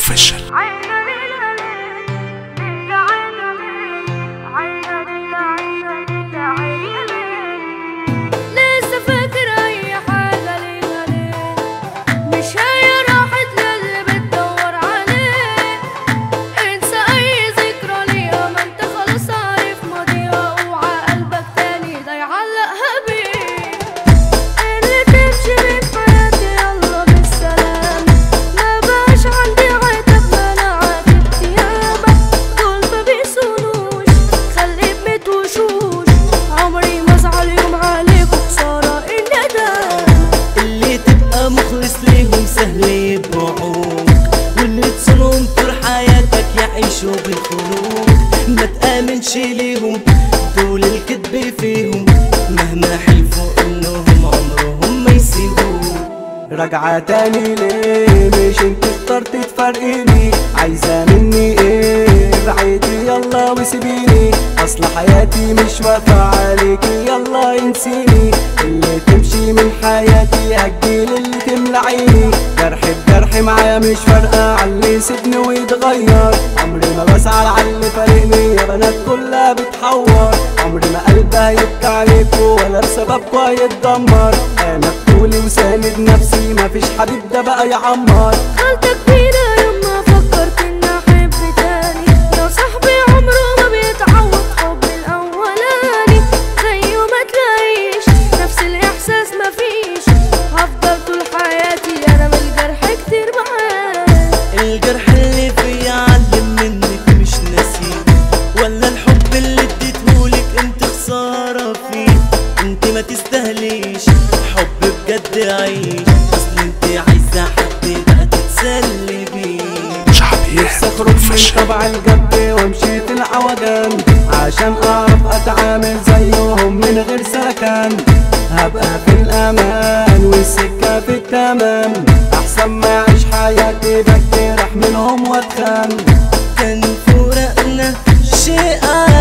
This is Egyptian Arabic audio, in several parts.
اوفيشال لسه فاكر اي حاجة ليها ليه مش هي راحت للي بتدور عليه انسى اي ذكرى ليها ما انت خلاص عارف ماضيها اوعى قلبك تاني ده يعلقها بيه اللي تمشي من حياتي يلا بالسلام ما بقاش عندي عتب ما انا عاتبت ياما دول ما بيسونوش خلي بميت وشوش عمري ما ازعل يوم عليكم خسارة الندم اللي تبقى مخلص ليهم سهل يبيعوك واللي تصونهم طول حياتك يعيشوا بالخلود ما تآمنش ليهم دول الكذب فيهم مهما حلفوا انهم عمرهم ما يسيبوك راجعة تاني ليه مش انت اخترت تفرقيني عايزة مني ايه بعيدي يلا وسيبيني اصل حياتي مش واقفة عليكي يلا انسيني اللي تمشي من حياتي هتجيل اللي تملى عيني جرح بجرح معايا مش فارقة عاللي سيبني ويتغير عمري ما بسعى عاللي فارقني يا بنات كلها بتحور عمري ما قلبها يبكي عليكوا ولا بسببكوا هيتدمر انا بطولي وساند نفسي مفيش حبيب ده بقى يعمر غلطة كبيرة يوم ما فكرت اني احب تاني يا صاحبي عمره ما بيتعوض حب الاولاني زيه ما تلاقيش نفس الاحساس مفيش هفضل طول حياتي انا بالجرح كتير معاه الجرح اللي فيا علم منك مش ناسيه ولا الحب اللي اديتهولك انت خسارة فيه انت ما تستاهليش حب بجد عيش اصل انت عايزة حد بقى تتسلي بيه شعبيات نفسي اخرج من اوفيشال طبع الجد وامشي في العوجان عشان اعرف اتعامل زيهم من غير سلكان هبقى في الامان والسكة في التمام احسن ما اعيش حياتي بجرح منهم واتخان كان فراقنا شيء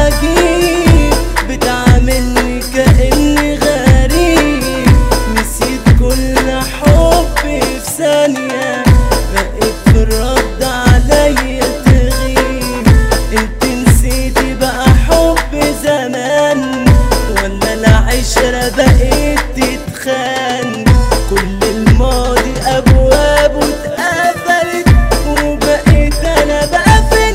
عجيب بتعاملني كأني غريب نسيت كل حب في ثانية بقيت في الرد عليا تغيب انت نسيتي بقى حب زمان ولا العشرة بقيت تتخان كل الماضي أبواب اتقفلت وبقيت أنا بقى في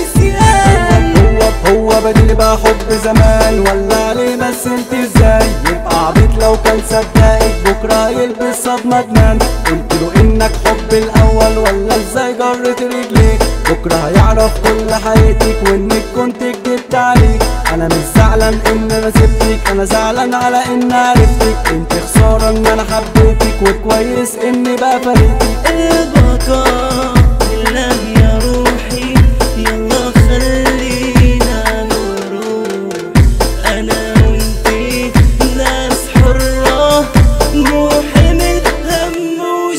النسيان هو هو بديل بقى حب زمان ولا عليه مثلت ازاي يبقى عبيط لو كان صدقك بكره يلبس صدمة جنان قلت له انك حب الاول ولا ازاي جرت رجليك بكره هيعرف كل حياتك وانك كنت كدبت عليك انا مش زعلان ان انا سبتك انا زعلان على ان عرفتك انت خسارة ان انا حبيتك وكويس اني بقى فرقتك البقاء لله يا روحي يلا خلينا نروح انا وانتي ناس حرة نوحي من هم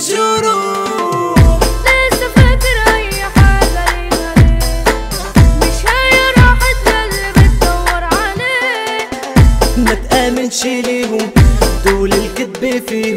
وجروح لسه فاكر اي حاجة ليها ليه مش هي راحت للي بتدور عليه ما تآمنش ليهم دول الكذب فيهم